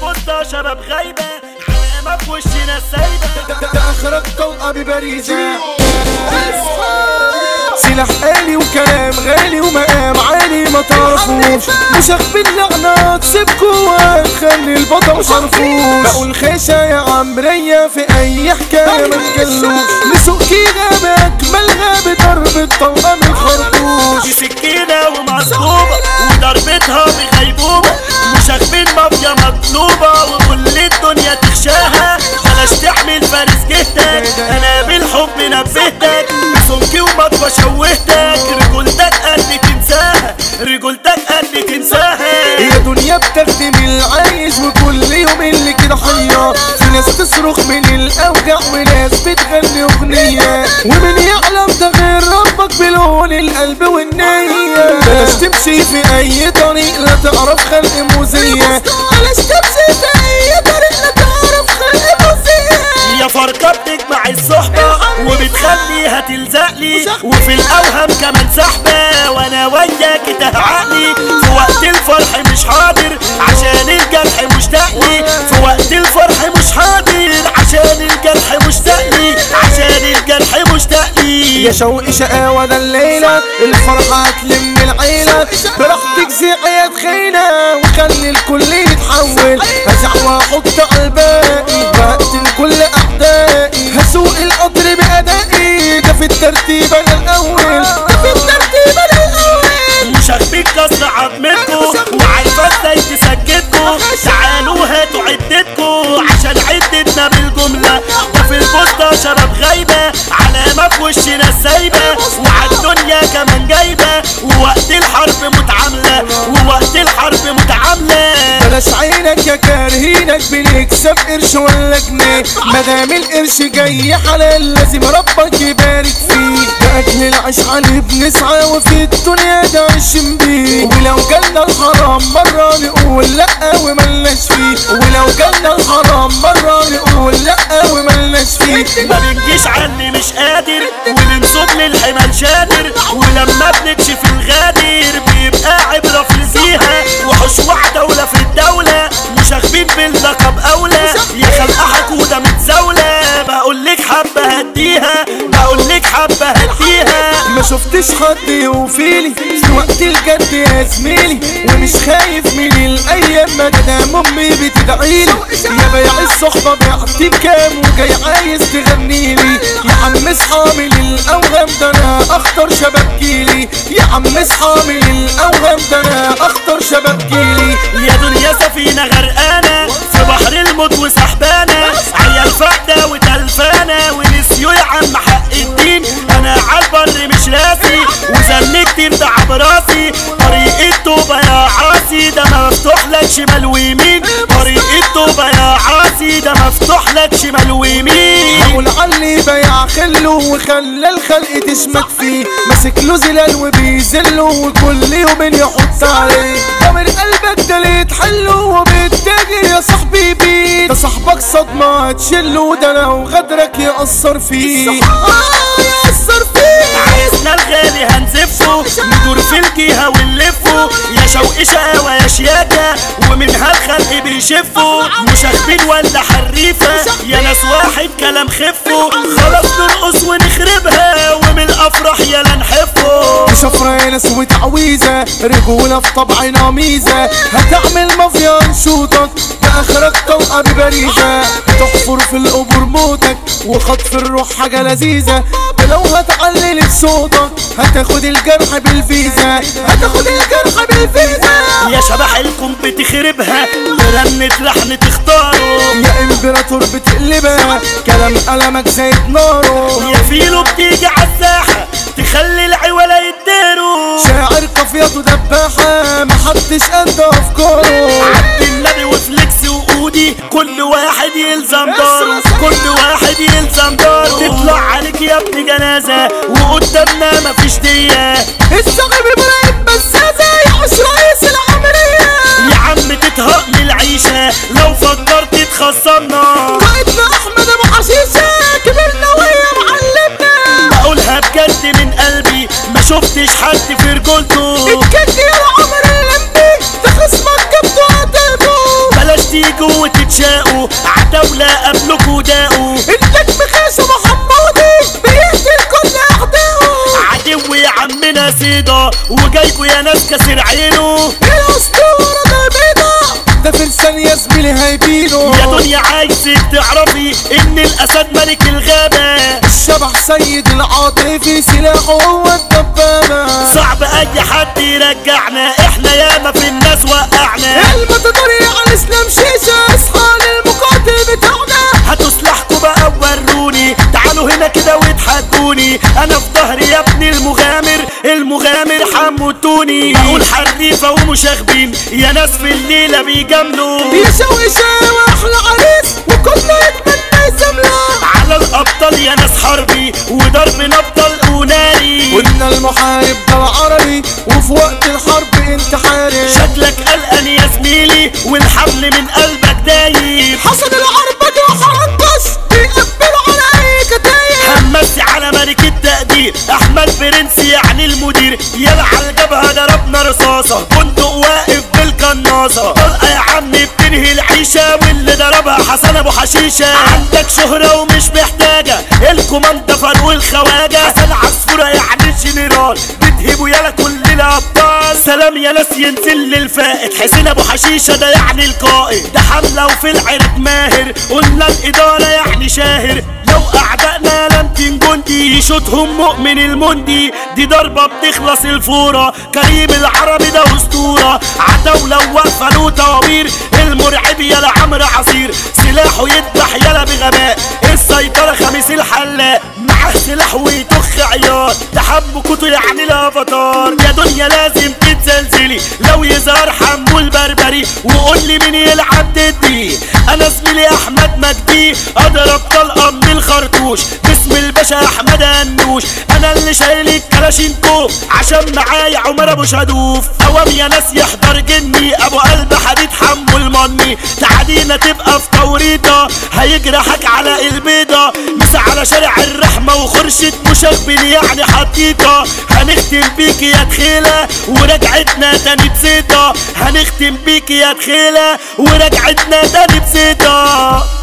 البوسطة شباب غايبة علامة في وشنا سايبة ده اخرك طلقه ببريزه سلاح آلي وكلام غالي ومقام عالي ما تعرفوش مش اخبي اللعنات سيبكوا خلي البطل شرفوش بقول خيشة يا عمرية في اي حكاية ما تجلوش لسوقي غابة اجمل غابة ضرب الطلقة من الخرطوش دي سكينة ومصلوبة وضربتها بغيبوبة مش اخبين مافيا مطلوبة وكل الدنيا تخشاها بلاش تحمل فارس جهتك انا بالحب نبهتك سمكي ومطوى شوهتك رجولتك قد تنساها رجولتك قد تنساها يا دنيا بتخدم العايش وكل يوم اللي كده حية في ناس تصرخ من الاوجع وناس بتغني اغنية ومن يعلم ده غير ربك بلون القلب والنية بلاش تمشي في اي طريق لا تعرف خلق موزية بلاش تمشي في اي طريق لا تعرف خلق موزية يا فرقة بتجمع الصحبة وبتخليها تلزقلي وفي الأوهام كمان سحبة وأنا وياك تهعقلي في وقت الفرح مش حاضر عشان الجرح مشتاقلي في وقت الفرح مش حاضر عشان الجرح مشتاقلي عشان الجرح مشتاقلي يا شوق شقاوة ده الليلة الفرحة هتلم العيلة براحتك زيع يا تخينة وخلي الكل يتحول هزع واحط على الباقي بقتل كل اعدائي هسوق القطر بأدائي ده في الترتيب انا الاول ده في الترتيب انا الاول مش هخبيك كسر عظمتكو وعارفة ازاي تسكتكو تعالوا هاتوا عدتكو عشان عدتنا بالجملة وفي البوسطة شباب غايبة علامة في وشنا سايبة وعالدنيا كمان جايبة ووقت الحرب متعاملة ووقت الحرب متعاملة بلاش عينك يا كارهينك بنكسب قرش ولا جنيه مدام القرش جاي حلال لازم ربك يبارك فيه ده اكل العيش عليه بنسعى وفي الدنيا ده عيش بيه ولو جالنا الحرام مرة نقول لا وملناش فيه ولو جالنا الحرام مرة نقول لا وملناش فيه ما بنجيش عني مش قادر وبنصب للحمال شادر ولما بنكشف الغادر بيبقى عبرة في الفيها وحوش واحدة ولا في الدولة مش اخبين باللقب اولى يا خلقة حكودة متزاولة بقول لك حبة هديها بقول لك حبة هديها ما شفتش حد يوفيلي في وقت الجد يا زميلي ومش خايف من الايام ما دام امي بتدعيلي يا بيع الصحبه بعتي بكام وجاي عايز تغنيلي يا عم اصحى من الاوهام ده انا اخطر شباب جيلي يا عم اصحى من الاوهام ده انا اخطر شباب جيلي يا دنيا سفينة غرقانة في بحر الموت وسحبانة عيال فاقدة وتلفانة ونسيوا يا عم حق الدين أنا عالبر مش راسي وزن كتير تعب راسي طريق التوبة يا عاسي ده مفتوح لك شمال ويمين طريق التوبة يا عاسي ده مفتوح لك شمال ويمين هقول علي بيع خله وخلى الخلق تشمت فيه ماسك له زلال وبيذله وكل يوم يحط عليه ده من قلبك ده اللي تحله وبالتاجر يا صاحبي بيه ده صاحبك صدمة هتشله ده لو غدرك يأثر فيه آه يأثر فيه عرسنا الغالي هنزفه ندور في الجهة ونلفه يا شوق شقاوة يا شياكة ومنها الخلق بيشفوا مش اخبين ولا حريفة يا ناس واحد كلام خفه خلاص نرقص ونخربها ومن الافراح يلا نحفه شفرة ناس وتعويذة رجولة في طبعنا ميزة هتعمل مافيا نشوطك بآخرك طلقة ببريزة تحفر في القبور موتك وخطف الروح حاجة لذيذة لو هتعلل صوتك هتاخد الجرح بالفيزا هتاخد الجرح بالفيزا يا شبح الكم بتخربها برنة لحن تختاره يا امبراطور بتقلبها كلام قلمك زي ناره يا فيلو بتيجي عالساحة تخلي العوالة يداروا شاعر قافيته دباحة محدش قد افكاره عبد النبي وفليكس وقودي كل واحد يلزم داره كل واحد يلزم داره تطلع عليك يا ابن جنازة وقدامنا مفيش دية الصاحب ابراهيم بسازة يعيش رئيس العملية يا عم تتهق من العيشة لو فكرت تخصمنا قائدنا احمد ابو حشيشة كبرنا ويا معلمنا بقولها بجد من قلبي ما شفتش حد في رجولته اتكد يا عمر اللمبي ده خصمك جبته قتلته بلاش تيجوا وتتشاقوا عتاولة قبلكوا داقوا النجم خاسم محمودي بيقتل كل اعدائه عدو يا عمنا سيدا وجايكوا يا ناس كسر عينه الاسطوره ده بيضه ده فرسان يا زميلي هيبينه يا دنيا عايزك تعرفي ان الاسد ملك الغابة الشبح سيد العاطفي سلاحه هو الدبابه صعب اي حد يرجعنا احنا ياما في الناس وقعنا المتدور على اسلام شيشه اصحى للمقاتل بتاعنا هاتوا سلاحكوا بقى ووروني تعالوا هنا كده واتحدوني انا في ظهري يا ابني المغامر المغامر حموتوني بقول حريفه ومشاغبين يا ناس في الليله بيجاملوا يشوي شاوي احلى عريس وكله يتمنى يزمله على الابطال يا ناس حربي وضرب نبطل وناري قلنا المحارب ده العربي وفي وقت الحرب انت حارب شكلك قلقان يا زميلي والحمل من قلبك دايب حصل العربة وحرنكش بيقبلوا على اي كتايب همسي على ملك التقدير احمد برنس يعني المدير يلا على الجبهه ضربنا رصاصه بندق واقف بالقناصه طلقه يا عم بتنهي العيشه واللي ضربها حسن ابو حشيشه عندك شهره ومش محتاجه الكوماندا فاروق الخواجه حسن عصفوره يعني الجنرال بتهبوا يلا كل الابطال سلام يا ناس ينزل للفائد حسين ابو حشيشه ده يعني القائد ده حمله وفي العرق ماهر قلنا الاداره يعني شاهر لو اعدائنا لم جندي يشوطهم مؤمن المندي دي ضربة بتخلص الفورة كريم العربي ده اسطورة عتاولة واقفة له طوابير المرعب يلا عمرو عصير سلاحه يذبح يلا بغباء السيطرة خميس الحلاق معاه سلاح ويطخ عيار تحب كتو يعني الافاتار يا دنيا لازم تتزلزلي لو يظهر حمو البربري وقول لي مين يلعب ضدي انا زميلي احمد مجدي اضرب طلقه من الخرطوش باسم الباشا احمد النوش انا اللي شايل الكلاشينكوف عشان معايا عمر ابو شادوف اوام يا ناس يحضر جني ابو قلب حديد حمو المني تعدينا تبقى في توريطه هيجرحك على البيضه مسا على شارع الرحمه وخرشة مشغبن يعني حطيطه هنختم بيك يا تخيله ورجعتنا تاني بسيطه هنختم بيك يا تخيله ورجعتنا تاني بسيطه